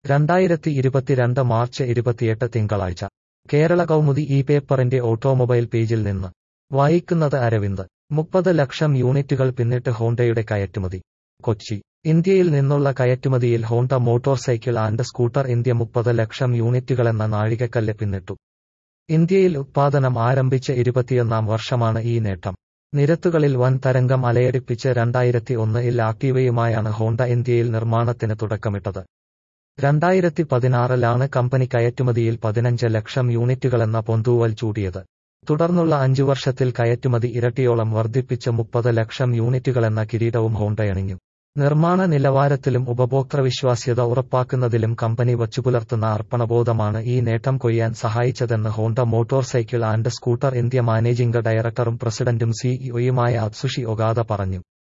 രണ്ടായിരത്തി ഇരുപത്തിരണ്ട് മാർച്ച് ഇരുപത്തിയെട്ട് തിങ്കളാഴ്ച കേരള കൗമുദി ഈ പേപ്പറിന്റെ ഓട്ടോമൊബൈൽ പേജിൽ നിന്ന് വായിക്കുന്നത് അരവിന്ദ് മുപ്പത് ലക്ഷം യൂണിറ്റുകൾ പിന്നിട്ട് ഹോണ്ടയുടെ കയറ്റുമതി കൊച്ചി ഇന്ത്യയിൽ നിന്നുള്ള കയറ്റുമതിയിൽ Honda motorcycle and scooter India മുപ്പത് ലക്ഷം യൂണിറ്റുകളെന്ന നാഴികക്കല്ല് പിന്നിട്ടു ഇന്ത്യയിൽ ഉത്പാദനം ആരംഭിച്ച ഇരുപത്തിയൊന്നാം വർഷമാണ് ഈ നേട്ടം നിരത്തുകളിൽ വൻ തരംഗം അലയടിപ്പിച്ച് രണ്ടായിരത്തി ഒന്നിൽ ആക്ടീവയുമായാണ് ഹോണ്ട ഇന്ത്യയിൽ നിർമ്മാണത്തിന് തുടക്കമിട്ടത് രണ്ടായിരത്തി പതിനാറിലാണ് കമ്പനി കയറ്റുമതിയിൽ പതിനഞ്ച് ലക്ഷം യൂണിറ്റുകളെന്ന പൊന്തൂവൽ ചൂടിയത് തുടർന്നുള്ള അഞ്ചു വർഷത്തിൽ കയറ്റുമതി ഇരട്ടിയോളം വർദ്ധിപ്പിച്ച് മുപ്പത് ലക്ഷം യൂണിറ്റുകളെന്ന കിരീടവും ഹോണ്ടയണിഞ്ഞു നിർമ്മാണ നിലവാരത്തിലും ഉപഭോക്തൃ വിശ്വാസ്യത ഉറപ്പാക്കുന്നതിലും കമ്പനി വച്ചുപുലർത്തുന്ന അർപ്പണബോധമാണ് ഈ നേട്ടം കൊയ്യാൻ സഹായിച്ചതെന്ന് Honda motorcycle and scooter India managing ഡയറക്ടറും പ്രസിഡന്റും സിഇഒയുമായ അത്സുഷി ഒഗാദ പറഞ്ഞു